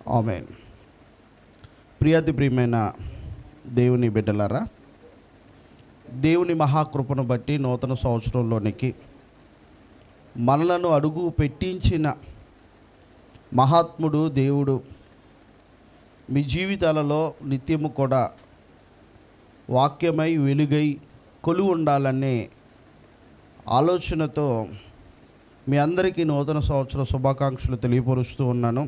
ఆమె ప్రియాతి ప్రియమైన దేవుని బిడ్డలారా దేవుని మహాకృపను బట్టి నూతన సంవత్సరంలోనికి మనలను అడుగు పెట్టించిన మహాత్ముడు దేవుడు మీ జీవితాలలో నిత్యము కూడా వాక్యమై వెలుగై కొలు ఉండాలనే ఆలోచనతో మీ అందరికీ నూతన సంవత్సర శుభాకాంక్షలు తెలియపరుస్తూ ఉన్నాను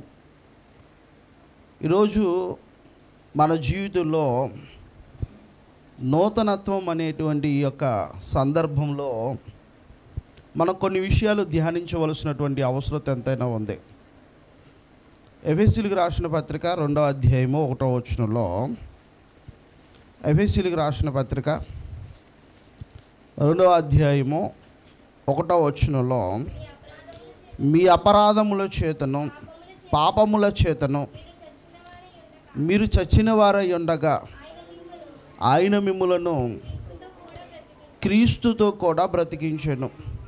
ఈరోజు మన జీవితంలో నూతనత్వం అనేటువంటి ఈ యొక్క సందర్భంలో మనం కొన్ని విషయాలు ధ్యానించవలసినటువంటి అవసరం ఎంతైనా ఉంది ఎఫ్ఎస్సీలకు రాసిన పత్రిక రెండవ అధ్యాయము ఒకటో వచనంలో ఎఫ్ఎస్సీలకు రాసిన పత్రిక రెండవ అధ్యాయము ఒకటో వచనంలో మీ అపరాధముల చేతను పాపముల చేతను మీరు చచ్చిన వారై ఉండగా ఆయన మిమ్ములను క్రీస్తుతో కూడా బ్రతికించెను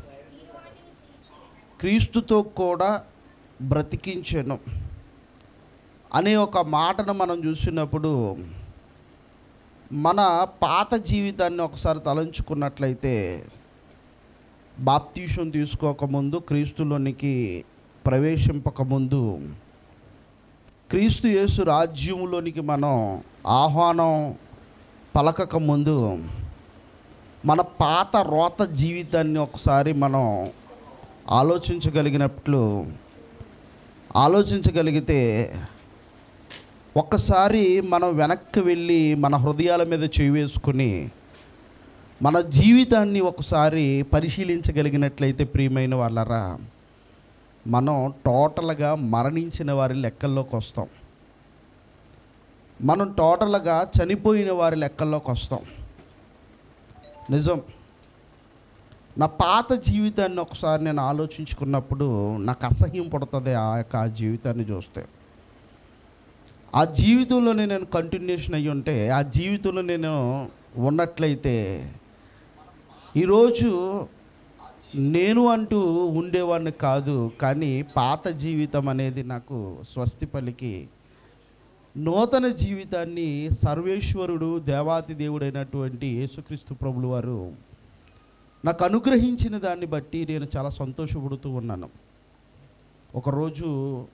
క్రీస్తుతో కూడా బ్రతికించెను అనే ఒక మాటను మనం చూసినప్పుడు మన పాత జీవితాన్ని ఒకసారి తలంచుకున్నట్లయితే బాప్తీషం తీసుకోకముందు క్రీస్తులోనికి ప్రవేశింపకముందు క్రీస్తు యేసు రాజ్యములోనికి మనం ఆహ్వానం పలకక ముందు మన పాత రోత జీవితాన్ని ఒకసారి మనం ఆలోచించగలిగినట్లు ఆలోచించగలిగితే ఒక్కసారి మనం వెనక్కి వెళ్ళి మన హృదయాల మీద చేయి వేసుకుని మన జీవితాన్ని ఒకసారి పరిశీలించగలిగినట్లయితే ప్రియమైన వాళ్ళరా మనం టోటల్గా మరణించిన వారి లెక్కల్లోకి వస్తాం మనం టోటల్గా చనిపోయిన వారి లెక్కల్లోకి వస్తాం నిజం నా పాత జీవితాన్ని ఒకసారి నేను ఆలోచించుకున్నప్పుడు నాకు అసహ్యం పడుతుంది ఆ యొక్క ఆ జీవితాన్ని చూస్తే ఆ జీవితంలోనే నేను కంటిన్యూషన్ అయ్యి ఉంటే ఆ జీవితంలో నేను ఉన్నట్లయితే ఈరోజు నేను అంటూ ఉండేవాడిని కాదు కానీ పాత జీవితం అనేది నాకు స్వస్తి పలికి నూతన జీవితాన్ని సర్వేశ్వరుడు దేవాతి దేవుడైనటువంటి యేసుక్రీస్తు ప్రభులు వారు నాకు అనుగ్రహించిన దాన్ని బట్టి నేను చాలా సంతోషపడుతూ ఉన్నాను ఒకరోజు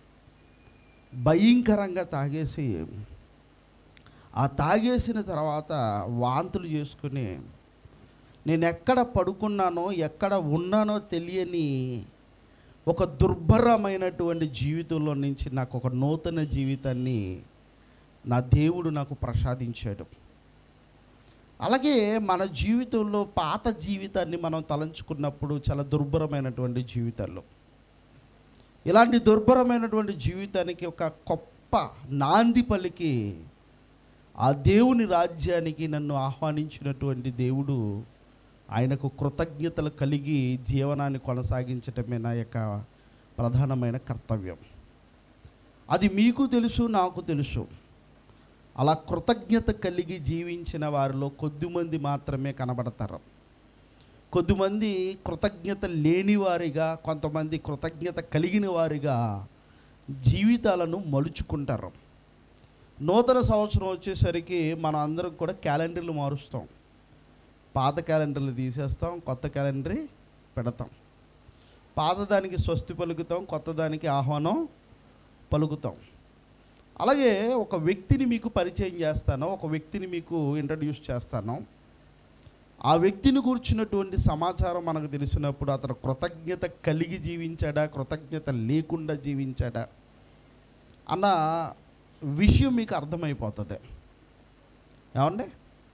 భయంకరంగా తాగేసి ఆ తాగేసిన తర్వాత వాంతులు చేసుకుని నేను ఎక్కడ పడుకున్నానో ఎక్కడ ఉన్నానో తెలియని ఒక దుర్భరమైనటువంటి జీవితంలో నుంచి నాకు ఒక నూతన జీవితాన్ని నా దేవుడు నాకు ప్రసాదించాడు అలాగే మన జీవితంలో పాత జీవితాన్ని మనం తలంచుకున్నప్పుడు చాలా దుర్భరమైనటువంటి జీవితాల్లో ఇలాంటి దుర్భరమైనటువంటి జీవితానికి ఒక గొప్ప నాంది పలికి ఆ దేవుని రాజ్యానికి నన్ను ఆహ్వానించినటువంటి దేవుడు ఆయనకు కృతజ్ఞతలు కలిగి జీవనాన్ని కొనసాగించటమే నా యొక్క ప్రధానమైన కర్తవ్యం అది మీకు తెలుసు నాకు తెలుసు అలా కృతజ్ఞత కలిగి జీవించిన వారిలో కొద్దిమంది మాత్రమే కనబడతారు కొద్దిమంది కృతజ్ఞత లేని వారిగా కొంతమంది కృతజ్ఞత కలిగిన వారిగా జీవితాలను మలుచుకుంటారు నూతన సంవత్సరం వచ్చేసరికి మనం అందరం కూడా క్యాలెండర్లు మారుస్తాం పాత క్యాలెండర్లు తీసేస్తాం కొత్త క్యాలెండర్ పెడతాం పాత దానికి స్వస్తి పలుకుతాం కొత్త దానికి ఆహ్వానం పలుకుతాం అలాగే ఒక వ్యక్తిని మీకు పరిచయం చేస్తాను ఒక వ్యక్తిని మీకు ఇంట్రడ్యూస్ చేస్తాను ఆ వ్యక్తిని కూర్చున్నటువంటి సమాచారం మనకు తెలిసినప్పుడు అతను కృతజ్ఞత కలిగి జీవించాడా కృతజ్ఞత లేకుండా జీవించాడా అన్న విషయం మీకు అర్థమైపోతుంది ఏమండి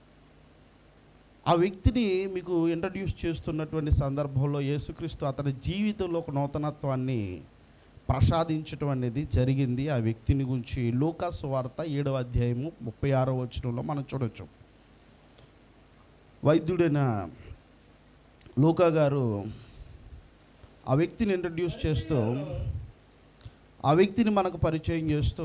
ఆ వ్యక్తిని మీకు ఇంట్రడ్యూస్ చేస్తున్నటువంటి సందర్భంలో యేసుక్రీస్తు అతని జీవితంలో ఒక నూతనత్వాన్ని ప్రసాదించటం అనేది జరిగింది ఆ వ్యక్తిని గురించి లూకాసు వార్త ఏడవ అధ్యాయము ముప్పై ఆరో వచనంలో మనం చూడొచ్చు వైద్యుడైన లూకా గారు ఆ వ్యక్తిని ఇంట్రడ్యూస్ చేస్తూ ఆ వ్యక్తిని మనకు పరిచయం చేస్తూ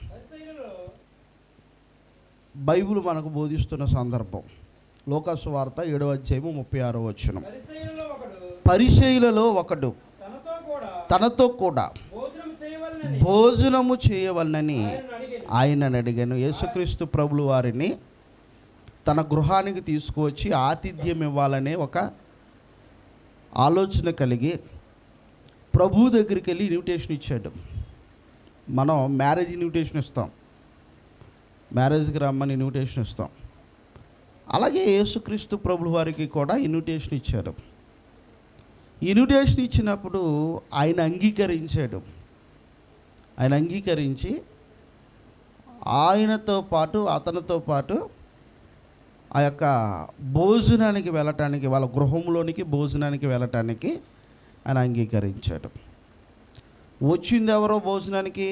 బైబిల్ మనకు బోధిస్తున్న సందర్భం లోకాసు వార్త ఏడవ అధ్యాయము ముప్పై ఆరో వచనం పరిసయ్యులలో ఒకడు పరిచయులలో ఒకడు తనతో కూడా తనతో కూడా భోజనం చేయవలనని చేయవలనని భోజనము చేయవలనని ఆయనను అడిగాను. ఆయనను అడిగాను యేసుక్రీస్తు ప్రభులు వారిని తన గృహానికి తీసుకువచ్చి ఆతిథ్యం ఇవ్వాలనే ఒక ఆలోచన కలిగి ప్రభు దగ్గరికి వెళ్ళి ఇన్విటేషన్ ఇచ్చాడు మనం మ్యారేజ్ ఇన్విటేషన్ ఇస్తాం మ్యారేజ్కి రమ్మని ఇన్విటేషన్ ఇస్తాం అలాగే యేసుక్రీస్తు ప్రభులు వారికి కూడా ఇన్విటేషన్ ఇచ్చారు ఇన్విటేషన్ ఇచ్చినప్పుడు ఆయన అంగీకరించాడు ఆయన అంగీకరించి ఆయనతో పాటు అతనితో పాటు ఆ యొక్క భోజనానికి వెళ్ళటానికి వాళ్ళ గృహంలోనికి భోజనానికి వెళ్ళటానికి ఆయన అంగీకరించాడు వచ్చింది ఎవరో భోజనానికి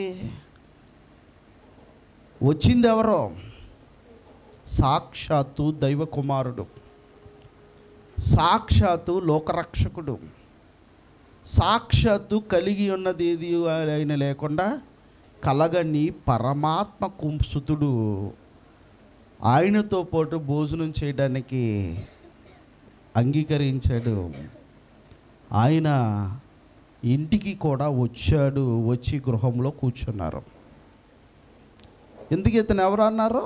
వచ్చింది ఎవరో సాక్షాత్తు దైవ కుమారుడు సాక్షాత్తు లోకరక్షకుడు సాక్షాత్తు కలిగి ఉన్నది ఏది అయిన లేకుండా కలగని పరమాత్మ కుంసుతుడు ఆయనతో పాటు భోజనం చేయడానికి అంగీకరించాడు ఆయన ఇంటికి కూడా వచ్చాడు వచ్చి గృహంలో కూర్చున్నారు ఎందుకు ఇతను ఎవరు అన్నారు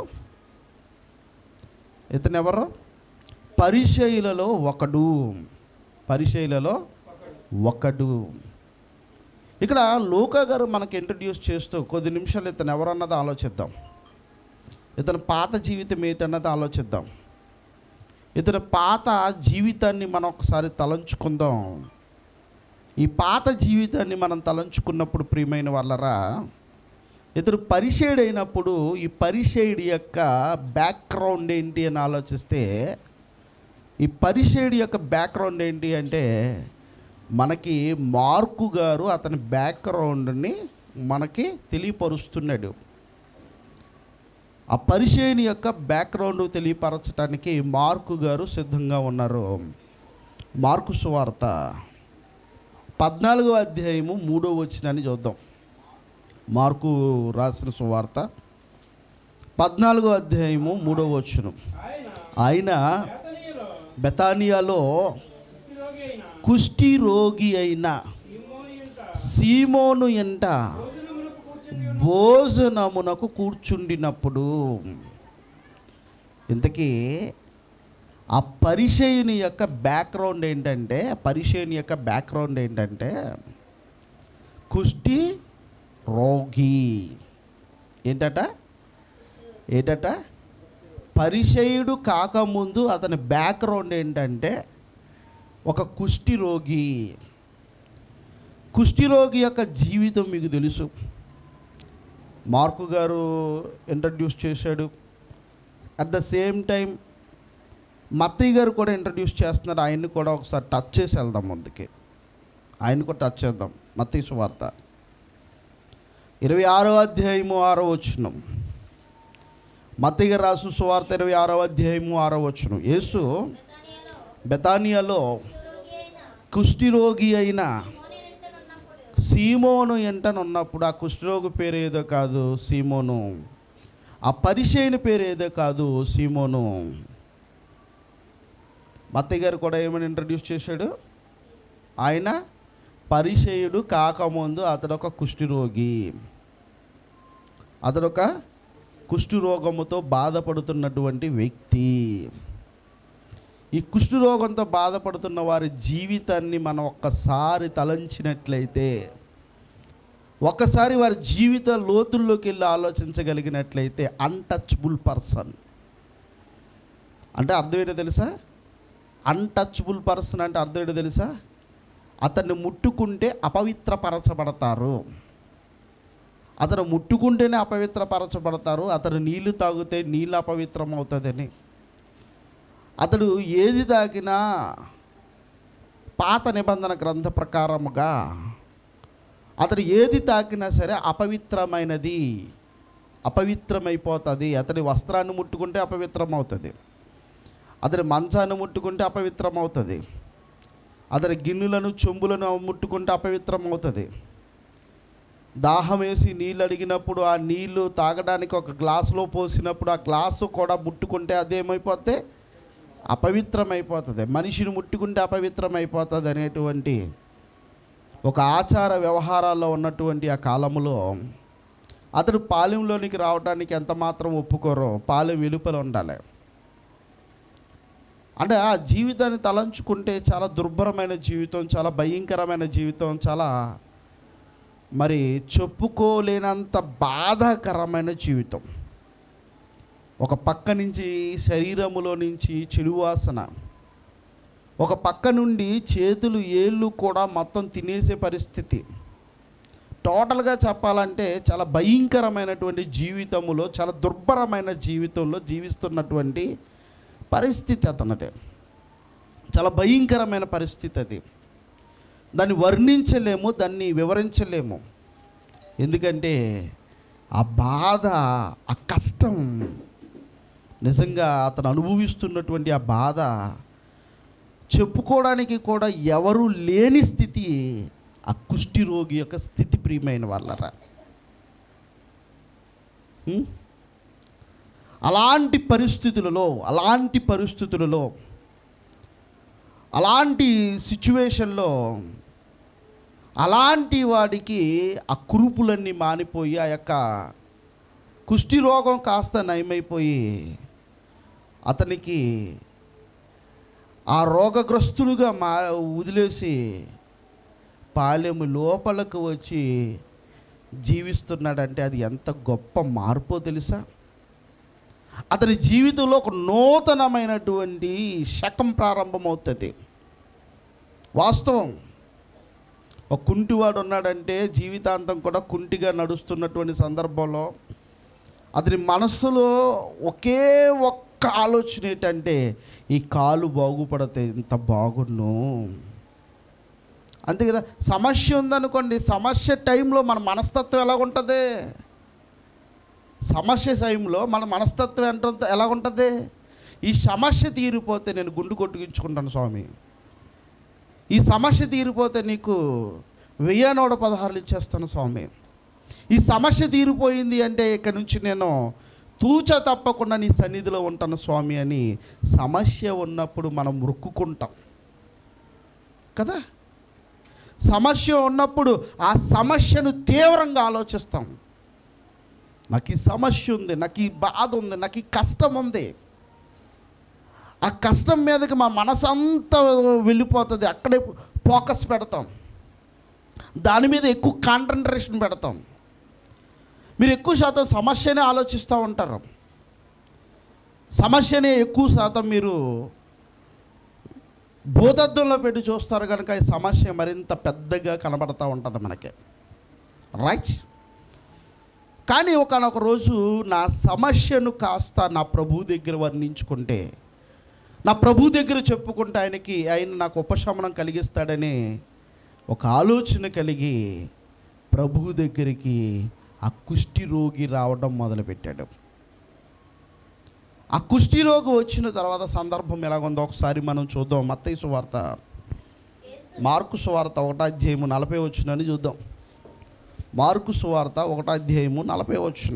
ఇతను ఎవరు పరిచయులలో ఒకడు పరిచయులలో ఒకడు ఇక్కడ లోకా గారు మనకి ఇంట్రడ్యూస్ చేస్తూ కొద్ది నిమిషాలు ఇతను ఎవరన్నది ఆలోచిద్దాం ఇతని పాత జీవితం ఏంటన్నది ఆలోచిద్దాం ఇతని పాత జీవితాన్ని మనం ఒకసారి తలంచుకుందాం ఈ పాత జీవితాన్ని మనం తలంచుకున్నప్పుడు ప్రియమైన వాళ్ళరా ఇతడు పరిచయుడు అయినప్పుడు ఈ పరిచయుడి యొక్క బ్యాక్గ్రౌండ్ ఏంటి అని ఆలోచిస్తే ఈ పరిచయుడి యొక్క బ్యాక్గ్రౌండ్ ఏంటి అంటే మనకి మార్కు గారు అతని బ్యాక్గ్రౌండ్ని మనకి తెలియపరుస్తున్నాడు ఆ పరిచయని యొక్క బ్యాక్గ్రౌండ్ తెలియపరచడానికి మార్కు గారు సిద్ధంగా ఉన్నారు మార్కు సువార్త పద్నాలుగో అధ్యాయము మూడో వచ్చినని చూద్దాం మార్కు రాసిన సువార్త పద్నాలుగో అధ్యాయము మూడో వచ్చును ఆయన ఆయన బేతనీయులో బెతానియాలో కుష్ఠరోగి అయిన కుష్టి రోగి అయిన సీమోను ఇంట సీమోను ఎంట భోజనమునకు కూర్చుని భోజనమునకు కూర్చుండినప్పుడు ఇంతకీ ఆ పరిచయుని యొక్క బ్యాక్గ్రౌండ్ ఏంటంటే పరిచయుని యొక్క బ్యాక్గ్రౌండ్ ఏంటంటే కుష్టి రోగి ఏంటట ఏంటట పరిచయుడు కాకముందు అతని బ్యాక్గ్రౌండ్ ఏంటంటే ఒక కుష్టి రోగి కుష్ఠిరోగి యొక్క జీవితం మీకు తెలుసు మార్కు గారు ఇంట్రడ్యూస్ చేశాడు అట్ ద సేమ్ టైం మత్తయ్య గారు కూడా ఇంట్రడ్యూస్ చేస్తున్నారు ఆయన్ని కూడా ఒకసారి టచ్ చేసి వెళ్దాం ముందుకి ఆయన కూడా టచ్ చేద్దాం మత్తయ్య సువార్త ఇరవై ఆరో అధ్యాయము ఆరో వచ్చును మత్తయ్య గారు రాసు సువార్త ఇరవై ఆరో అధ్యాయము ఆరో వచ్చును యేసు బెతానియాలో కుష్ఠిరోగి అయిన సీమోను ఎంటనున్నప్పుడు ఆ కుష్ఠరోగి పేరు ఏదో కాదు సీమోను ఆ పరిచయని పేరు ఏదో కాదు సీమోను మత్తయ్య గారు కూడా ఏమని ఇంట్రడ్యూస్ చేశాడు ఆయన పరిచయుడు కాకముందు అతడు ఒక కుష్ఠరోగి అతడు ఒక కుష్ఠరోగముతో బాధపడుతున్నటువంటి వ్యక్తి ఈ కుష్ఠరోగంతో బాధపడుతున్న వారి జీవితాన్ని మనం ఒక్కసారి తలంచినట్లయితే ఒక్కసారి వారి జీవిత లోతుల్లోకి వెళ్ళి ఆలోచించగలిగినట్లయితే అన్టచబుల్ పర్సన్ అంటే అర్థం ఏంటో తెలుసా అన్టచబుల్ పర్సన్ అంటే అర్థం ఏంటో తెలుసా అతన్ని ముట్టుకుంటే అపవిత్రపరచబడతారు అతను ముట్టుకుంటేనే అపవిత్రపరచబడతారు అతను నీళ్లు తాగితే నీళ్ళు అపవిత్రం అవుతుందని అతడు ఏది తాకినా పాత నిబంధన గ్రంథ ప్రకారముగా అతడు ఏది తాకినా సరే అపవిత్రమైనది అపవిత్రమైపోతుంది అతడి వస్త్రాన్ని ముట్టుకుంటే అపవిత్రం అవుతుంది అతడి మంచాన్ని ముట్టుకుంటే అపవిత్రం అవుతుంది అతడి గిన్నెలను చెంబులను ముట్టుకుంటే అపవిత్రం అవుతుంది దాహం వేసి నీళ్ళు అడిగినప్పుడు ఆ నీళ్లు తాగడానికి ఒక గ్లాసులో పోసినప్పుడు ఆ గ్లాసు కూడా ముట్టుకుంటే అదేమైపోతే అపవిత్రమైపోతుంది మనిషిని ముట్టుకుంటే అపవిత్రమైపోతుంది అనేటువంటి ఒక ఆచార వ్యవహారాల్లో ఉన్నటువంటి ఆ కాలంలో అతడు పాలెంలోనికి రావడానికి ఎంత మాత్రం ఒప్పుకోరో పాలెం వెలుపల ఉండాలి అంటే ఆ జీవితాన్ని తలంచుకుంటే చాలా దుర్భరమైన జీవితం చాలా భయంకరమైన జీవితం చాలా మరి చెప్పుకోలేనంత బాధాకరమైన జీవితం ఒక పక్క నుంచి శరీరములో నుంచి చెడువాసన ఒక పక్క నుండి చేతులు ఏళ్ళు కూడా మొత్తం తినేసే పరిస్థితి టోటల్గా చెప్పాలంటే చాలా భయంకరమైనటువంటి జీవితములో చాలా దుర్భరమైన జీవితంలో జీవిస్తున్నటువంటి పరిస్థితి అతనిది చాలా భయంకరమైన పరిస్థితి అది దాన్ని వర్ణించలేము దాన్ని వివరించలేము ఎందుకంటే ఆ బాధ ఆ కష్టం నిజంగా అతను అనుభవిస్తున్నటువంటి ఆ బాధ చెప్పుకోవడానికి కూడా ఎవరు లేని స్థితి ఆ కుష్టి రోగి యొక్క స్థితి ప్రియమైన వాళ్ళరా ఉం? అలాంటి పరిస్థితులలో అలాంటి పరిస్థితులలో అలాంటి సిచ్యువేషన్లో అలాంటి వాడికి ఆ కురుపులన్నీ మానిపోయి ఆ యొక్క కుష్టి రోగం కాస్త నయమైపోయి అతనికి ఆ రోగగ్రస్తులుగా మా వదిలేసి పాలెము లోపలకు వచ్చి జీవిస్తున్నాడంటే అది ఎంత గొప్ప మార్పో తెలుసా అతని జీవితంలో ఒక నూతనమైనటువంటి శకం ప్రారంభమవుతుంది వాస్తవం ఒక కుంటివాడు ఉన్నాడంటే జీవితాంతం కూడా కుంటిగా నడుస్తున్నటువంటి సందర్భంలో అతని మనస్సులో ఒకే ఒక్క ఆలోచన ఏంటంటే ఈ కాలు బాగుపడితే ఇంత బాగున్ను అంతే కదా సమస్య ఉందనుకోండి సమస్య టైంలో మన మనస్తత్వం ఎలా ఉంటుంది సమస్య టైంలో మన మనస్తత్వం ఎంత ఎలా ఉంటుంది ఈ సమస్య తీరిపోతే నేను గుండు కొట్టుకుంచుకుంటాను స్వామి ఈ సమస్య తీరిపోతే నీకు వెయ్యి నూట పదహారులు ఇచ్చేస్తాను స్వామి ఈ సమస్య తీరిపోయింది అంటే ఇక్కడ నుంచి నేను తూచ తప్పకుండా నీ సన్నిధిలో ఉంటాను స్వామి అని సమస్య ఉన్నప్పుడు మనం మొక్కుకుంటాం కదా సమస్య ఉన్నప్పుడు ఆ సమస్యను తీవ్రంగా ఆలోచిస్తాం నాకు ఈ సమస్య ఉంది నాకు ఈ బాధ ఉంది నాకు ఈ కష్టం ఉంది ఆ కష్టం మీదకి మా మనసు అంతా వెళ్ళిపోతుంది అక్కడే ఫోకస్ పెడతాం దాని మీద ఎక్కువ కాన్సన్ట్రేషన్ పెడతాం మీరు ఎక్కువ శాతం సమస్యనే ఆలోచిస్తూ ఉంటారు సమస్యనే ఎక్కువ శాతం మీరు భూతత్వంలో పెట్టి చూస్తారు కనుక ఈ సమస్య మరింత పెద్దగా కనబడతా ఉంటుంది మనకి రైట్ కానీ ఒకనొక రోజు నా సమస్యను కాస్త నా ప్రభు దగ్గర వర్ణించుకుంటే నా ప్రభు దగ్గర చెప్పుకుంటే ఆయనకి ఆయన నాకు ఉపశమనం కలిగిస్తాడని ఒక ఆలోచన కలిగి ప్రభు దగ్గరికి ఆ కుష్టి రోగి రావడం మొదలుపెట్టాడు ఆ కుష్టి రోగి వచ్చిన తర్వాత సందర్భం ఎలాగుందో ఒకసారి మనం చూద్దాం మత్తయి సువార్త మార్కు సువార్త ఒకటో అధ్యాయము నలభై వచ్చినని చూద్దాం మార్కు సువార్త ఒకటో అధ్యాయము నలభై వచ్చిన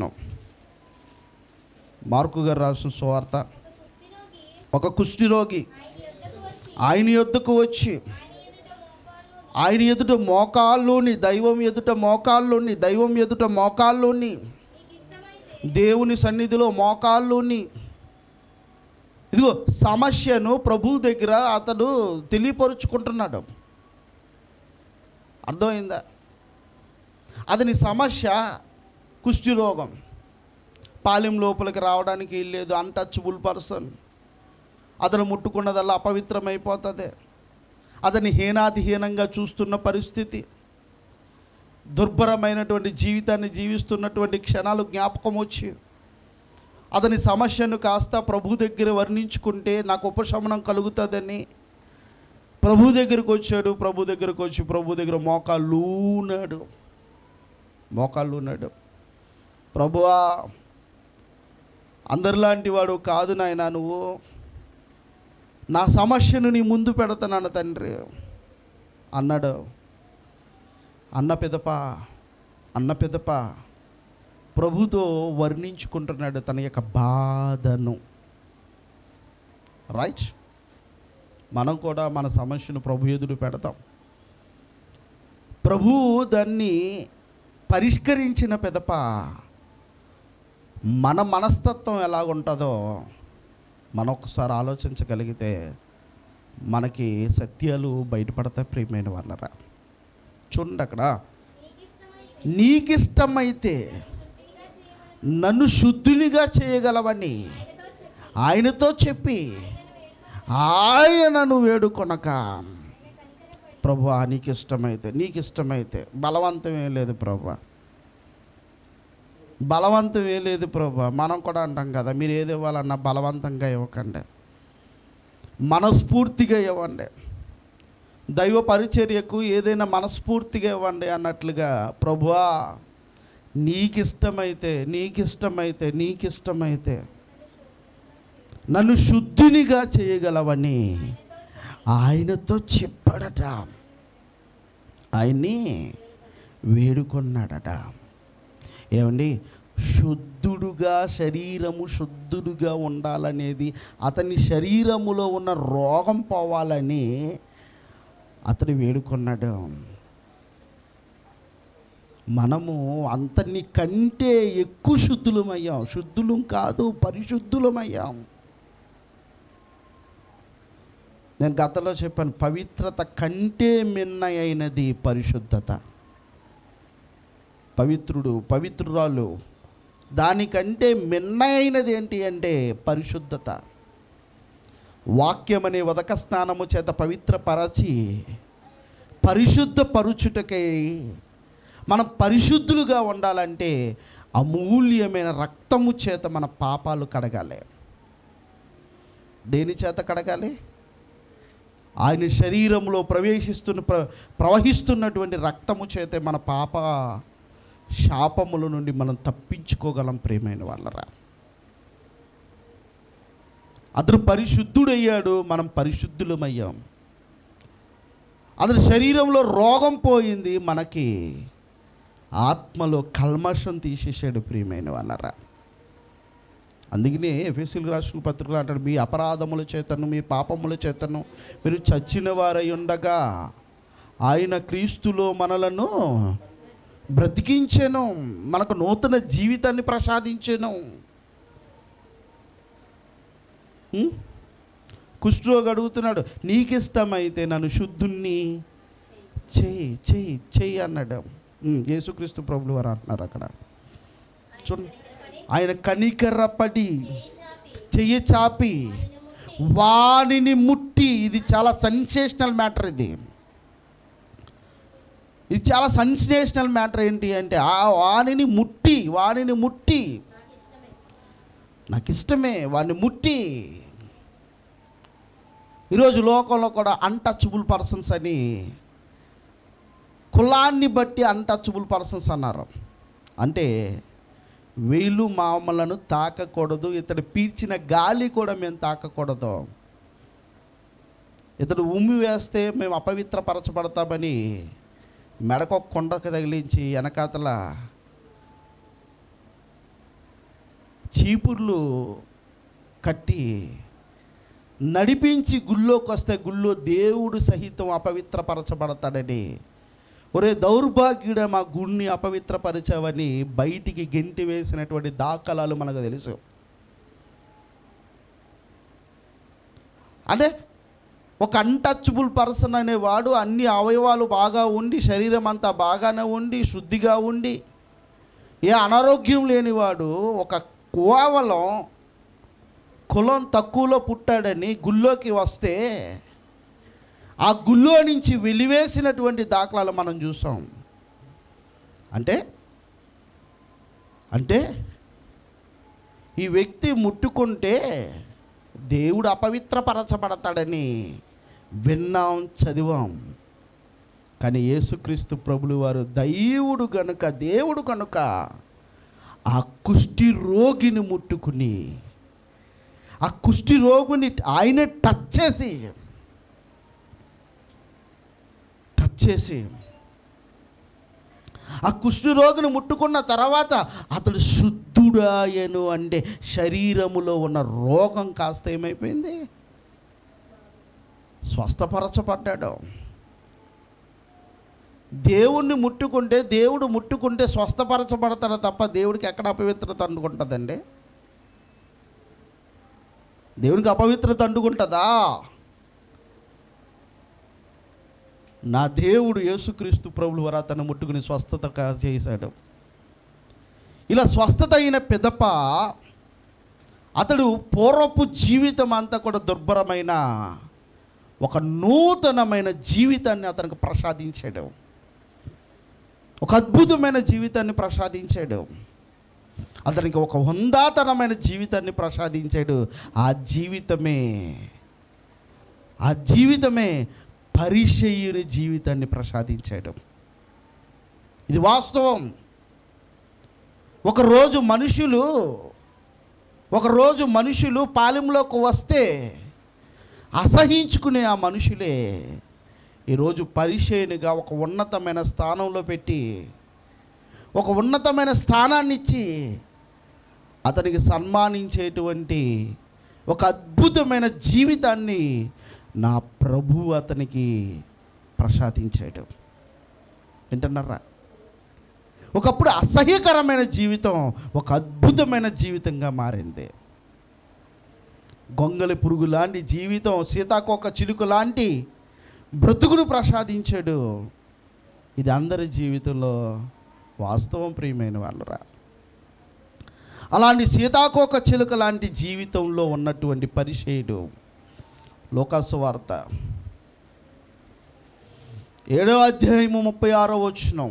మార్కు గారు రాసిన సువార్త ఒక కుష్ఠిరోగి ఆయన యొద్దకు వచ్చి ఆయన ఎదుట మోకాల్లోని దైవం ఎదుట మోకాల్లోని దైవం ఎదుట మోకాల్లోని దేవుని సన్నిధిలో మోకాల్లోని ఇదిగో సమస్యను ప్రభు దగ్గర అతడు తెలియపరుచుకుంటున్నాడు అర్థమైందా అతని సమస్య కుష్టి రోగం పాలెం లోపలికి రావడానికి లేదు అన్టచబుల్ పర్సన్ అతను ముట్టుకున్నదల్లా అపవిత్రమైపోతుంది అతని హీనాతిహీనంగా చూస్తున్న పరిస్థితి దుర్భరమైనటువంటి జీవితాన్ని జీవిస్తున్నటువంటి క్షణాలు జ్ఞాపకం వచ్చి అతని సమస్యను కాస్త ప్రభు దగ్గర వర్ణించుకుంటే నాకు ఉపశమనం కలుగుతుందని ప్రభు దగ్గరికి వచ్చాడు ప్రభు దగ్గరకు వచ్చి ప్రభు దగ్గర మోకాళ్ళూనాడు మోకాళ్ళూనాడు ప్రభువా అందరిలాంటి వాడు కాదు నాయనా నువ్వు నా సమస్యను నీ ముందు పెడతాను తండ్రి అన్నాడు అన్న పెదప అన్న పెదప ప్రభుతో వర్ణించుకుంటున్నాడు తన యొక్క బాధను రైట్ మనం కూడా మన సమస్యను ప్రభు ఎదురు పెడతాం ప్రభువు దాన్ని పరిష్కరించిన పెదప మన మనస్తత్వం ఎలాగుంటుందో మనం ఒకసారి ఆలోచించగలిగితే మనకి సత్యాలు బయటపడతాయి ప్రియమైన వాళ్ళరా చూడండి అక్కడ నీకిష్టమైతే నన్ను శుద్ధునిగా చేయగలవని ఆయనతో చెప్పి ఆయనను వేడుకొనక ప్రభు నీకు ఇష్టమైతే నీకు ఇష్టమైతే బలవంతం ఏం లేదు ప్రభు బలవంతం ఏం లేదు ప్రభు మనం కూడా అంటాం కదా మీరు ఏది ఇవ్వాలన్నా బలవంతంగా ఇవ్వకండి మనస్ఫూర్తిగా ఇవ్వండి దైవ పరిచర్యకు ఏదైనా మనస్ఫూర్తిగా ఇవ్వండి అన్నట్లుగా ప్రభువా నీకు ఇష్టమైతే నీకు ఇష్టమైతే నీకు ఇష్టమైతే నన్ను శుద్ధినిగా చేయగలవని ఆయనతో చెప్పాడట ఆయన్ని వేడుకొన్నాడట ఏమండి శుద్ధుడుగా శరీరము శుద్ధుడుగా ఉండాలనేది అతని శరీరములో ఉన్న రోగం పోవాలని అతడు వేడుకొన్నాడు మనము అంతని కంటే ఎక్కువ శుద్ధులమయ్యాం శుద్ధులం కాదు పరిశుద్ధులమయ్యాం నేను గతంలో చెప్పాను పవిత్రత కంటే మిన్న అయినది పరిశుద్ధత పవిత్రుడు పవిత్రురాలు దానికంటే మిన్న అయినది ఏంటి అంటే పరిశుద్ధత వాక్యం అనే ఉదక స్నానము చేత పవిత్రపరచి పరిశుద్ధ పరుచుటకై మనం పరిశుద్ధులుగా ఉండాలంటే అమూల్యమైన రక్తము చేత మన పాపాలు కడగాలి దేని చేత కడగాలి ఆయన శరీరంలో ప్రవేశిస్తున్న ప్ర ప్రవహిస్తున్నటువంటి రక్తము చేతే మన పాప శాపముల నుండి మనం తప్పించుకోగలం ప్రేమైన వాళ్ళరా అతడు పరిశుద్ధుడయ్యాడు మనం పరిశుద్ధులమయ్యాం అతని శరీరంలో రోగం పోయింది మనకి ఆత్మలో కల్మషం తీసేసాడు ప్రియమైన వాళ్ళరా అందుకనే ఎఫ్ఎస్సీలు రాసిన పత్రికలు అంటాడు మీ అపరాధముల చేతను మీ పాపముల చేతను మీరు చచ్చిన వారై ఉండగా ఆయన క్రీస్తులో మనలను బ్రతికించెను మనకు నూతన జీవితాన్ని ప్రసాదించెను ఉం? కుష్ఠరోగి అడుగుతున్నాడు నీకు ఇష్టమైతే నన్ను శుద్ధుణ్ణి చెయ్యి చెయ్యి చెయ్యి అన్నాడు ఉం, యేసుక్రీస్తు ప్రభులు వారు అంటున్నారు అక్కడ చూడండి ఆయన కనికరపడి చెయ్యి చాపి వానిని ముట్టి ఇది చాలా సెన్సేషనల్ మ్యాటర్ ఇది ఇది చాలా సెన్సేషనల్ మ్యాటర్ ఏంటి అంటే ఆ వానిని ముట్టి వానిని ముట్టి నాకు ఇష్టమే వాడిని ముట్టి ఈరోజు లోకంలో కూడా అన్టచబుల్ పర్సన్స్ అని కులాన్ని బట్టి అన్టచబుల్ పర్సన్స్ అన్నారు అంటే వీళ్ళు మామలను తాకకూడదు ఇతడు పీల్చిన గాలి కూడా మేము తాకకూడదు ఇతడు ఉమ్మి వేస్తే మేము అపవిత్రపరచబడతామని మెడకు ఒక కొండకు తగిలించి వెనకాతల చీపుర్లు కట్టి నడిపించి గుళ్ళోకి వస్తే గుళ్ళో దేవుడు సహితం అపవిత్రపరచబడతాడని ఒరే దౌర్భాగ్యుడ మా గుడిని అపవిత్రపరిచావని బయటికి గెంటి వేసినటువంటి దాఖలాలు మనకు తెలుసు అంటే ఒక అన్టచబుల్ పర్సన్ అనేవాడు అన్ని అవయవాలు బాగా ఉండి శరీరం అంతా బాగానే ఉండి శుద్ధిగా ఉండి ఏ అనారోగ్యం లేనివాడు ఒక కేవలం కులం తక్కువలో పుట్టాడని గుళ్ళోకి వస్తే ఆ గుళ్ళో నుంచి వెలివేసినటువంటి దాఖలాలు మనం చూసాం అంటే అంటే ఈ వ్యక్తి ముట్టుకుంటే దేవుడు అపవిత్రపరచబడతాడని విన్నాం చదివాం కానీ యేసుక్రీస్తు ప్రభులు వారు దైవుడు గనుక దేవుడు కనుక ఆ కుష్టి రోగిని ముట్టుకుని ఆ కుష్టి రోగుని ఆయనే టచ్ చేసి టచ్ చేసి ఆ కుష్టి రోగిని ముట్టుకున్న తర్వాత అతడు శుద్ధుడాయను అంటే శరీరములో ఉన్న రోగం కాస్త ఏమైపోయింది స్వస్థపరచబడ్డాడు దేవుణ్ణి ముట్టుకుంటే దేవుడు ముట్టుకుంటే స్వస్థపరచబడతాడు తప్ప దేవుడికి ఎక్కడ అపవిత్రత అంటుకుంటుందండి దేవునికి అపవిత్రత అంటుకుంటుందా నా దేవుడు యేసుక్రీస్తు ప్రభులు వారు అతను ముట్టుకుని స్వస్థత క- చేశాడు ఇలా స్వస్థత అయిన పిదప అతడు పూర్వపు జీవితం అంతా కూడా దుర్భరమైన ఒక నూతనమైన జీవితాన్ని అతనికి ప్రసాదించాడు ఒక అద్భుతమైన జీవితాన్ని ప్రసాదించాడు అతనికి ఒక హుందాతనమైన జీవితాన్ని ప్రసాదించాడు ఆ జీవితమే ఆ జీవితమే పరిచయుని జీవితాన్ని ప్రసాదించాడు ఇది వాస్తవం ఒకరోజు మనుషులు ఒకరోజు మనుషులు పాలెంలోకి వస్తే అసహించుకునే ఆ మనుషులే ఈరోజు పరిచయనిగా ఒక ఉన్నతమైన స్థానంలో పెట్టి ఒక ఉన్నతమైన స్థానాన్ని ఇచ్చి అతనికి సన్మానించేటువంటి ఒక అద్భుతమైన జీవితాన్ని నా ప్రభు అతనికి ప్రసాదించాడు వింటున్నారా ఒకప్పుడు అసహ్యకరమైన జీవితం ఒక అద్భుతమైన జీవితంగా మారింది గొంగలి పురుగు లాంటి జీవితం సీతాకోక చిలుక లాంటి బ్రతుకును ప్రసాదించాడు ఇది అందరి జీవితంలో వాస్తవం ప్రియమైన వాళ్ళరా అలాంటి సీతాకోక చిలుక లాంటి జీవితంలో ఉన్నటువంటి పరిచయుడు లోకాసు వార్త ఏడో అధ్యాయము ముప్పై ఆరో వచనం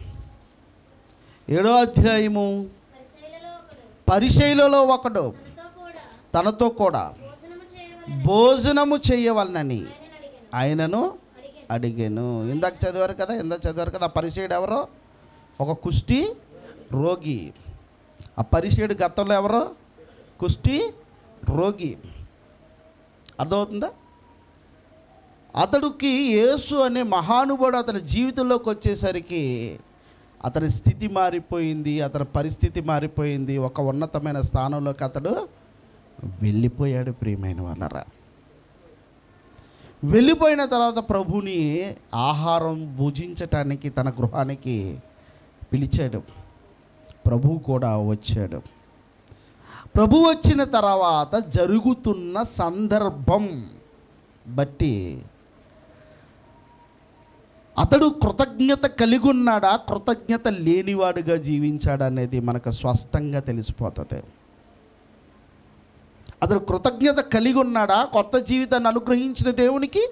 ఏడో అధ్యాయము పరిచయులలో ఒకడు పరిశైలలో ఒకడు తనతో కూడా తనతో కూడా భోజనము చేయవలెను భోజనము చేయవలనని ఆయనను అడిగెను ఆయనను అడిగెను అడిగాను ఇందాక చదివారు కదా ఇందాక చదివారు కదా ఆ పరిచయుడు ఎవరో ఒక కుష్టి రోగి ఆ పరిచయుడు గతంలో ఎవరో కుష్టి రోగి అర్థమవుతుందా అతడికి యేసు అనే మహానుభావుడు అతని జీవితంలోకి వచ్చేసరికి అతని స్థితి మారిపోయింది అతని పరిస్థితి మారిపోయింది ఒక ఉన్నతమైన స్థానంలోకి అతడు వెళ్ళిపోయాడు ప్రియమైన వాళ్ళరా వెళ్ళిపోయిన తర్వాత ప్రభుని ఆహారం భుజించటానికి తన గృహానికి పిలిచాడు ప్రభు కూడా వచ్చాడు ప్రభు వచ్చిన తర్వాత జరుగుతున్న సందర్భం బట్టి అతడు కృతజ్ఞత కలిగి ఉన్నాడా కృతజ్ఞత లేనివాడుగా జీవించాడా అనేది మనకు స్పష్టంగా తెలిసిపోతుంది అతడు కృతజ్ఞత కలిగి ఉన్నాడా కొత్త జీవితాన్ని అనుగ్రహించిన దేవునికి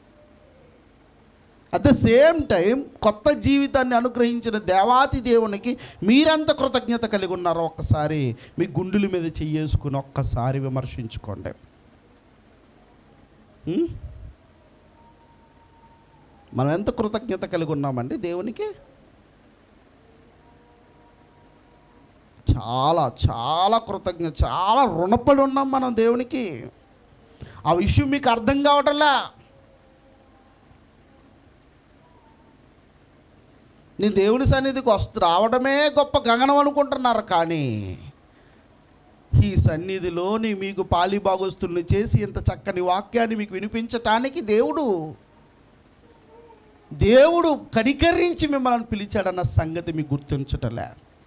అట్ ద సేమ్ టైం కొత్త జీవితాన్ని అనుగ్రహించిన దేవాతి దేవునికి మీరెంత కృతజ్ఞత కలిగి ఉన్నారో ఒక్కసారి మీ గుండెల మీద చెయ్యేసుకుని ఒక్కసారి విమర్శించుకోండి ఉం? మనం ఎంత కృతజ్ఞత కలిగి ఉన్నామండి దేవునికి చాలా చాలా కృతజ్ఞత చాలా రుణపడి ఉన్నాం మనం దేవునికి ఆ విషయం మీకు అర్థం కావటంలా నేను దేవుని సన్నిధికి వస్తు రావడమే గొప్ప గగనం అనుకుంటున్నారు కానీ ఈ సన్నిధిలోని మీకు పాలిభాగస్తుల్ని చేసి ఇంత చక్కని వాక్యాన్ని మీకు వినిపించటానికి దేవుడు దేవుడు కనికరించి మిమ్మల్ని పిలిచాడన్న సంగతి మీకు గుర్తించటలే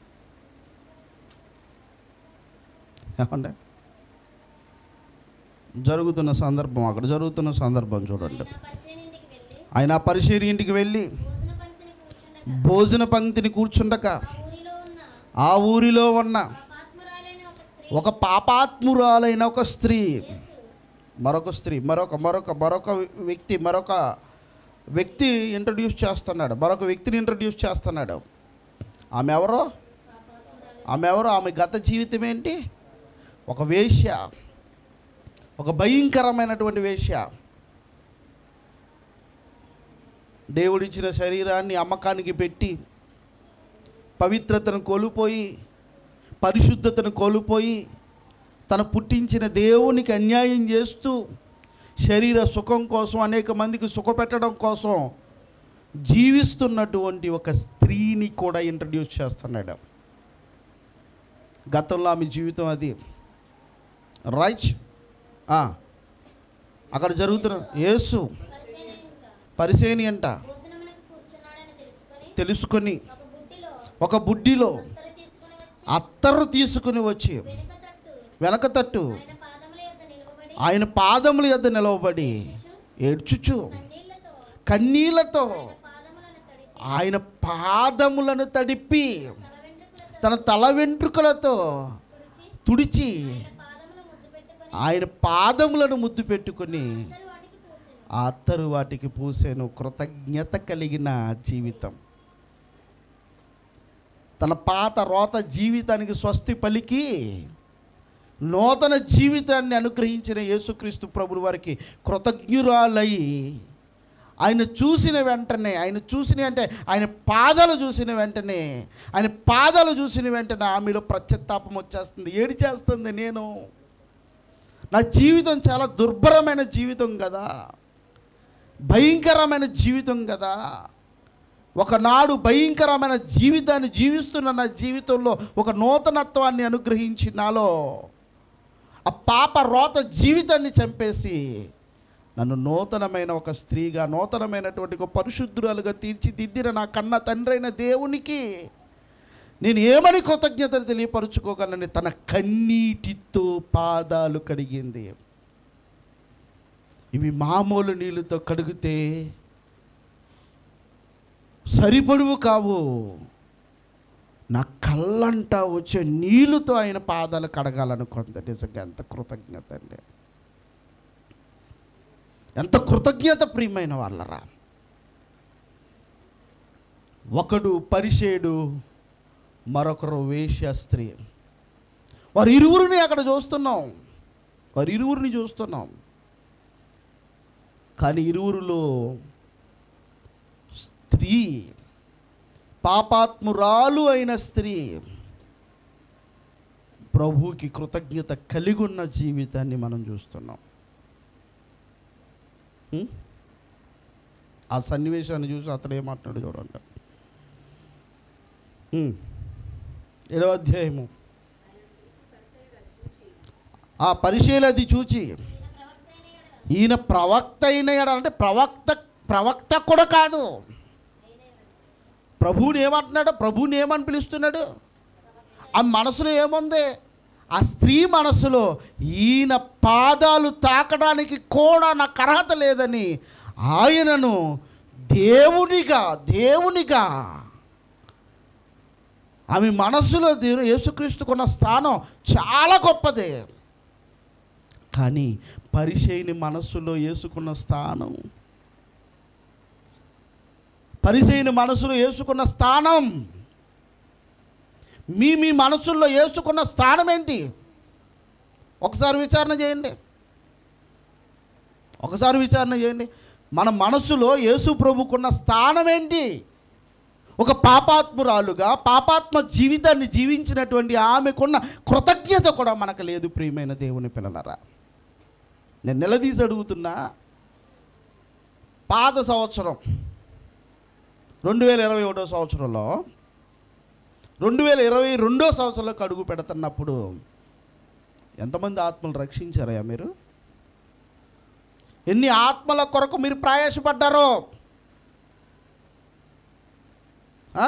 ఏమండి జరుగుతున్న సందర్భం అక్కడ జరుగుతున్న సందర్భం చూడండి ఆయన పరిచయుని ఇంటికి వెళ్ళి ఆయన ఆ పరిశీలి ఇంటికి వెళ్ళి భోజన పంక్తిని కూర్చుండగా భోజన పంక్తిని కూర్చుండక ఆ ఊరిలో ఉన్న ఆ ఊరిలో ఉన్న పాపాత్మురాలైన ఒక స్త్రీ ఒక పాపాత్మురాలైన ఒక స్త్రీ యేసు మరొక స్త్రీ మరొక మరొక మరొక వ్యక్తి మరొక వ్యక్తి ఇంట్రడ్యూస్ చేస్తున్నాడు మరొక వ్యక్తిని ఇంట్రడ్యూస్ చేస్తున్నాడు ఆమె ఎవరో ఆమె ఎవరో ఆమె గత జీవితం ఏంటి ఒక వేశ్య ఒక భయంకరమైనటువంటి వేశ్య దేవుడిచ్చిన శరీరాన్ని అమ్మకానికి పెట్టి పవిత్రతను కోల్పోయి పరిశుద్ధతను కోల్పోయి తన పుట్టించిన దేవునికి అన్యాయం చేస్తూ శరీర సుఖం కోసం అనేక మందికి సుఖపెట్టడం కోసం జీవిస్తున్నటువంటి ఒక స్త్రీని కూడా ఇంట్రడ్యూస్ చేస్తున్నాడు గతంలో ఆమె జీవితం అది రైట్ అక్కడ జరుగుతున్న యేసు పరిచయుని ఇంట పరిసేని అంట భోజనమునకు కూర్చున్నాడని తెలుసుకొని ఒక బుట్టిలో ఒక బుడ్డిలో అత్తరు తీసుకుని వచ్చి అత్తరు తీసుకుని వచ్చి వెనుక తట్టు వెనక తట్టు ఆయన పాదముల యొక్క నిలవబడి ఆయన పాదముల యొద్ద నిలవబడి ఏడ్చుచు కన్నీళ్లతో కన్నీళ్లతో ఆయన పాదములను తడిపి ఆయన పాదములను తడిపి తల వెంట్రుకలతో తన తల వెంట్రుకలతో తుడిచి తుడిచి పాదములు ముద్దు పెట్టుకొని ఆయన పాదములను ముద్దు పెట్టుకుని అత్తరు వాటికి పూసెను ఆ అత్తరు వాటికి పూసేను కృతజ్ఞత కలిగిన జీవితం తన పాత రోత జీవితానికి స్వస్తి పలికి నూతన జీవితాన్ని అనుగ్రహించిన యేసుక్రీస్తు ప్రభుల వారికి కృతజ్ఞురాలై ఆయన చూసిన వెంటనే ఆయన చూసిన అంటే ఆయన పాదాలు చూసిన వెంటనే ఆయన పాదాలు చూసిన వెంటనే ఆమెలో ప్రత్యత్తాపం వచ్చేస్తుంది ఏడి చేస్తుంది నేను నా జీవితం చాలా దుర్భరమైన జీవితం కదా భయంకరమైన జీవితం కదా ఒకనాడు భయంకరమైన జీవితాన్ని జీవిస్తున్న నా జీవితంలో ఒక నూతనత్వాన్ని అనుగ్రహించి నాలో ఆ పాప రోత జీవితాన్ని చంపేసి నన్ను నూతనమైన ఒక స్త్రీగా నూతనమైనటువంటి ఒక పరిశుద్ధురాలుగా తీర్చిదిద్దిన నా కన్న తండ్రైన దేవునికి నేను ఏమని కృతజ్ఞతలు తెలియపరుచుకోగలని తన కన్నీటితో పాదాలు కడిగింది ఇవి మామూలు నీళ్ళతో కడిగితే సరిపడువు కావు నా కళ్ళంట వచ్చే నీళ్ళతో ఆయన పాదాలు కడగాలనుకుంది నిజంగా ఎంత కృతజ్ఞత అండి ఎంత కృతజ్ఞత ప్రియమైన వాళ్ళరా ఒకడు పరిసేడు మరొకరు వేశ్య స్త్రీ వారి ఇరువురిని అక్కడ చూస్తున్నాం వారి ఇరువురిని చూస్తున్నాం కానీ ఇరువురులో స్త్రీ పాపాత్మురాలు అయిన స్త్రీ ప్రభువుకి కృతజ్ఞత కలిగి ఉన్న జీవితాన్ని మనం చూస్తున్నాం ఉం? ఆ సన్నివేశాన్ని చూసి అతడు ఏమంటున్నాడు చూడండి ఉం. ఏడవ అధ్యాయము ఆ పరిశీలి అది చూచి ఈయన ప్రవక్త అయిన ఈయన ప్రవక్త అయిన యెడల ఎడల అంటే ప్రవక్త ప్రవక్త కూడా కాదు ప్రభువుని ఏమంటున్నాడు ప్రభువుని ఏమని పిలుస్తున్నాడు ఆ మనసులో ఏముంది ఆ స్త్రీ మనసులో ఈయన పాదాలు తాకడానికి కూడా నాకు అర్హత లేదని ఆయనను దేవునిగా దేవునిగా ఆమె మనస్సులో దేవుని యేసుక్రీస్తుకున్న స్థానం చాలా గొప్పదే కానీ పరిచయని మనస్సులో వేసుకున్న స్థానం పరిచయని మనసులో వేసుకున్న స్థానం మీ మీ మనసుల్లో వేసుకున్న స్థానం ఏంటి ఒకసారి విచారణ చేయండి ఒకసారి విచారణ చేయండి మన మనసులో యేసు ప్రభుకున్న స్థానం ఏంటి ఒక పాపాత్మురాలుగా పాపాత్మ జీవితాన్ని జీవించినటువంటి ఆమెకున్న కృతజ్ఞత కూడా మనకు లేదు ప్రియమైన దేవుని పిల్లలరా నేను నిలదీసి అడుగుతున్నా పాత సంవత్సరం రెండు వేల ఇరవై ఒకటో సంవత్సరంలో రెండు వేల ఇరవై రెండో సంవత్సరంలోకి అడుగు పెడుతున్నప్పుడు ఎంతమంది ఆత్మలు రక్షించారయ్యా మీరు ఎన్ని ఆత్మల కొరకు మీరు ప్రయాసపడ్డారో ఆ?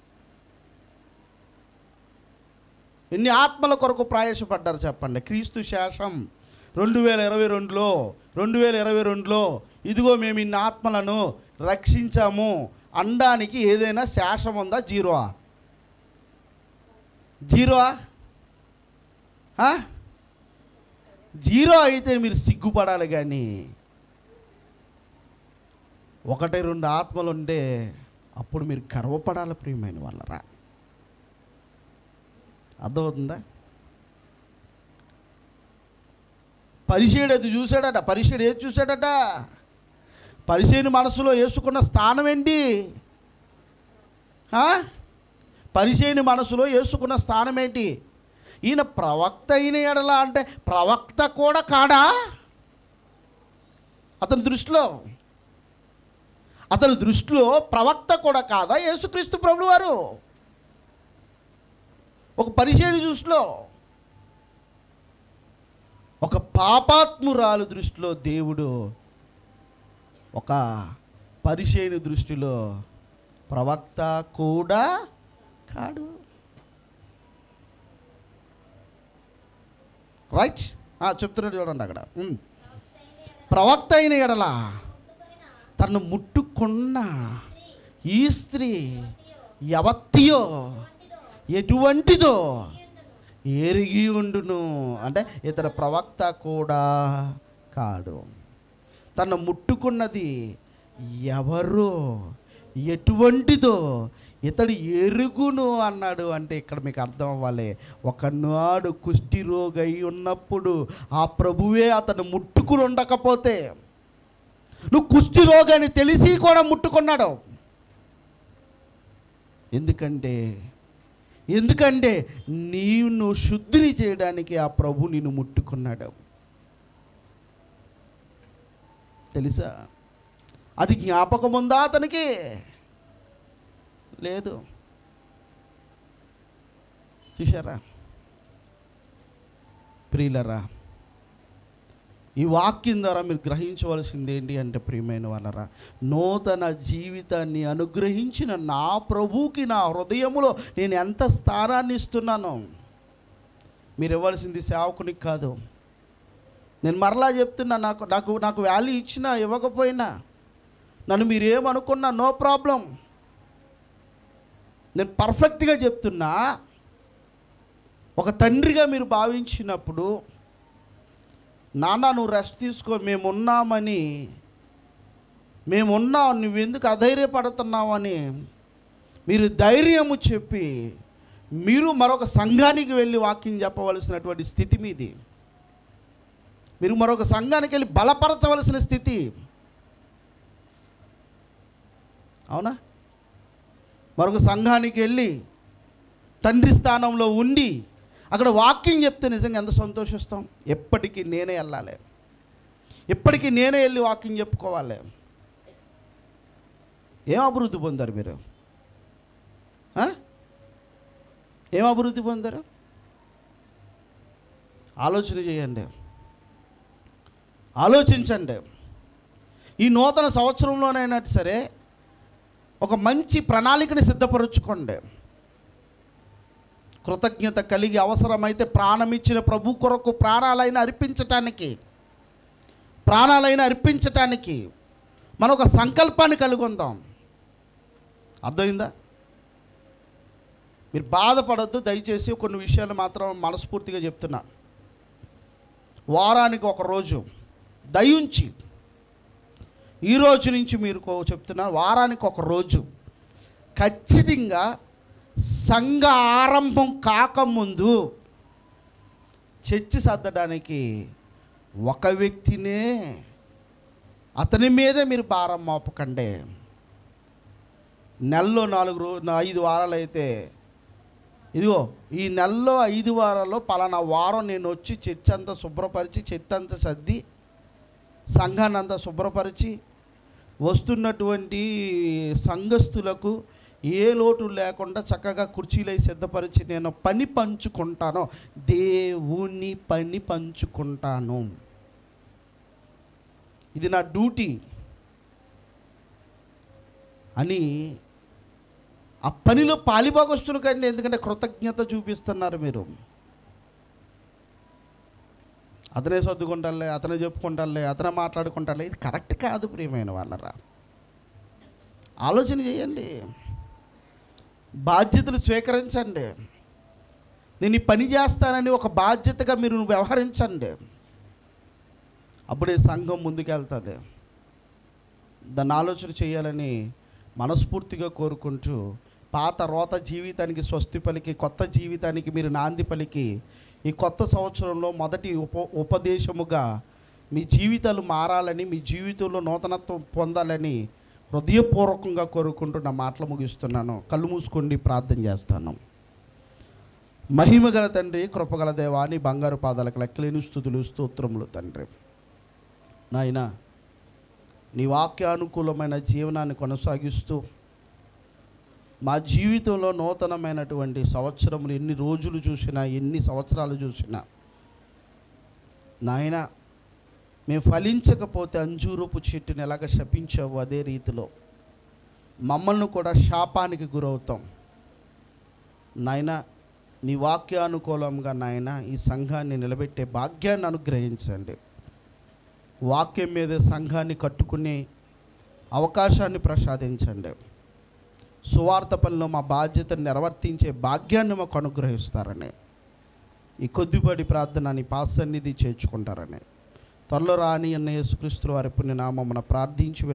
ఎన్ని ఆత్మల కొరకు ప్రయాసపడ్డారు చెప్పండి క్రీస్తు శాసం రెండు వేల ఇరవై రెండులో రెండు వేల ఇరవై రెండులో ఇదిగో మేము ఇన్ని ఆత్మలను రక్షించాము అనడానికి ఏదైనా శాసం ఉందా జీరోవా జీరోవా ఆ? జీరో అయితే మీరు సిగ్గుపడాలి కానీ ఒకటి రెండు ఆత్మలు ఉంటే అప్పుడు మీరు గర్వపడాలి ప్రియమైన వాళ్ళరా అర్థమవుతుందా పరిచయుడు అది చూశాడట పరిచయుడు ఏది చూశాడట పరిచయుని మనసులో వేసుకున్న స్థానం ఏంటి ఆ? పరిచయుని మనసులో వేసుకున్న స్థానం ఏంటి ఈయన ప్రవక్త అయిన ఎడలా అంటే ప్రవక్త కూడా కాడా అతని దృష్టిలో అతని దృష్టిలో ప్రవక్త కూడా కాదా యేసుక్రీస్తు ప్రభులు వారు ఒక పరిచయం దృష్టిలో ఒక పాపాత్మురాలు దృష్టిలో దేవుడు ఒక పరిచయని దృష్టిలో ప్రవక్త కూడా కాడు రైట్ చెప్తున్నాడు చూడండి అక్కడ ఉమ్. ప్రవక్త అయిన ఎడల తను ముట్టుకున్న ఈ స్త్రీ ఎవత్తియో ఎటువంటిదో ఎరిగి ఉండును అంటే ఇతడు ప్రవక్త కూడా కాడు తను ముట్టుకున్నది ఎవరు ఎటువంటిదో ఇతడు ఎరుగును అన్నాడు అంటే ఇక్కడ మీకు అర్థం అవ్వాలి ఒకనాడు కుష్టి రోగై ఉన్నప్పుడు ఆ ప్రభువే అతను ముట్టుకుని ఉండకపోతే నువ్వు కుష్టి రోగాన్ని తెలిసి కూడా ముట్టుకున్నాడు ఎందుకంటే ఎందుకంటే నీవు శుద్ధిని చేయడానికి ఆ ప్రభు నిన్ను ముట్టుకున్నాడు తెలుసా అది జ్ఞాపకం ఉందా అతనికి లేదు చూశారా ప్రియులరా ఈ వాక్యం ద్వారా మీరు గ్రహించవలసింది ఏంటి అంటే ప్రియమైన వాళ్ళరా నూతన జీవితాన్ని అనుగ్రహించిన నా ప్రభువుకి నా హృదయములో నేను ఎంత స్థానాన్ని ఇస్తున్నాను మీరు ఇవ్వాల్సింది సేవకునికి కాదు నేను మరలా చెప్తున్నా నాకు నాకు నాకు వాల్యూ ఇచ్చినా ఇవ్వకపోయినా నన్ను మీరు ఏమనుకున్నా నో ప్రాబ్లం నేను పర్ఫెక్ట్గా చెప్తున్నా ఒక తండ్రిగా మీరు భావించినప్పుడు నాన్న నువ్వు రెస్ట్ తీసుకో మేమున్నామని మేమున్నాం నువ్వెందుకు అధైర్యపడుతున్నావు అని మీరు ధైర్యము చెప్పి మీరు మరొక సంఘానికి వెళ్ళి వాక్యం చెప్పవలసినటువంటి స్థితి మీది మీరు మరొక సంఘానికి వెళ్ళి బలపరచవలసిన స్థితి అవునా మరొక సంఘానికి వెళ్ళి తండ్రి స్థానంలో ఉండి అక్కడ వాక్యం చెప్తే నిజంగా ఎంత సంతోషిస్తాం ఎప్పటికీ నేనే వెళ్ళాలి ఎప్పటికీ నేనే వెళ్ళి వాక్యం చెప్పుకోవాలి ఏం అభివృద్ధి పొందారు మీరు ఆ? ఏం అభివృద్ధి పొందారు ఆలోచన చేయండి ఆలోచించండి ఈ నూతన సంవత్సరంలోనైనా సరే ఒక మంచి ప్రణాళికని సిద్ధపరచుకోండి కృతజ్ఞత కలిగి అవసరమైతే ప్రాణమిచ్చిన ప్రభు కొరకు ప్రాణాలైన అర్పించటానికి ప్రాణాలైన అర్పించటానికి మనం ఒక సంకల్పాన్ని కలిగి ఉందాం అర్థమైందా మీరు బాధపడద్దు దయచేసి కొన్ని విషయాలు మాత్రం మనస్ఫూర్తిగా చెప్తున్నా వారానికి ఒక రోజు దయించి ఈ రోజు నుంచి మీరు కో- చెప్తున్నా వారానికి ఒక రోజు ఖచ్చితంగా సంఘ ఆరంభం కాకముందు చర్చి సర్దడానికి ఒక వ్యక్తినే అతని మీదే మీరు భారం మోపకండి నెలలో నాలుగు రో ఐదు వారాలు అయితే ఇదిగో ఈ నెలలో ఐదు వారాల్లో పలానా వారం నేను వచ్చి చర్చ్ అంతా శుభ్రపరిచి చెత్త అంతా సర్ది సంఘాన్ని అంతా శుభ్రపరిచి వస్తున్నటువంటి సంఘస్థులకు ఏ లోటు లేకుండా చక్కగా కుర్చీలు అయి సిద్ధపరిచి నేను పని పంచుకుంటాను దేవుని పని పంచుకుంటాను ఇది నా డ్యూటీ అని ఆ పనిలో పాలిభాగస్తులు కండి ఎందుకంటే కృతజ్ఞత చూపిస్తున్నారు మీరు అతనే సర్దుకుంటారులే అతనే చెప్పుకుంటారులే అతనే మాట్లాడుకుంటారులే ఇది కరెక్ట్ కాదు ప్రియమైన వాళ్ళరా ఆలోచన చేయండి బాధ్యతలు స్వీకరించండి నేను ఈ పని చేస్తానని ఒక బాధ్యతగా మీరు వ్యవహరించండి అప్పుడే సంఘం ముందుకెళ్తుంది దాన్ని ఆలోచన చేయాలని మనస్ఫూర్తిగా కోరుకుంటూ పాత రోత జీవితానికి స్వస్తి పలికి కొత్త జీవితానికి మీరు నాంది పలికి ఈ కొత్త సంవత్సరంలో మొదటి ఉప ఉపదేశముగా మీ జీవితాలు మారాలని మీ జీవితంలో నూతనత్వం పొందాలని హృదయపూర్వకంగా కోరుకుంటూ నా మాటలు ముగిస్తున్నాను కళ్ళు మూసుకోండి ప్రార్థన చేస్తాను మహిమగల తండ్రి కృపగల దేవా నీ బంగారు పాదాలకు లెక్కలేని స్థుతులు స్తోత్రములు తండ్రి నాయనా నీ వాక్యానుకూలమైన జీవనాన్ని కొనసాగిస్తూ మా జీవితంలో నూతనమైనటువంటి సంవత్సరములు ఎన్ని రోజులు చూసినా ఎన్ని సంవత్సరాలు చూసినా నాయన మేము ఫలించకపోతే అంజూరపు చెట్టుని ఎలాగ శపించావు అదే రీతిలో మమ్మల్ని కూడా శాపానికి గురవుతాం నాయన నీ వాక్యానుకూలంగా నాయన ఈ సంఘాన్ని నిలబెట్టే భాగ్యాన్ని అనుగ్రహించండి వాక్యం మీద సంఘాన్ని కట్టుకునే అవకాశాన్ని ప్రసాదించండి సువార్త పనిలో మా బాధ్యతను నిర్వర్తించే భాగ్యాన్ని మాకు అనుగ్రహిస్తారని ఈ కొద్దిపాటి ప్రార్థన నీ పాసన్నిధి చేర్చుకుంటారని త్వరలో రాని అన్న యేసుక్రీస్తు వారి పుణ్యనామమున ప్రార్థించి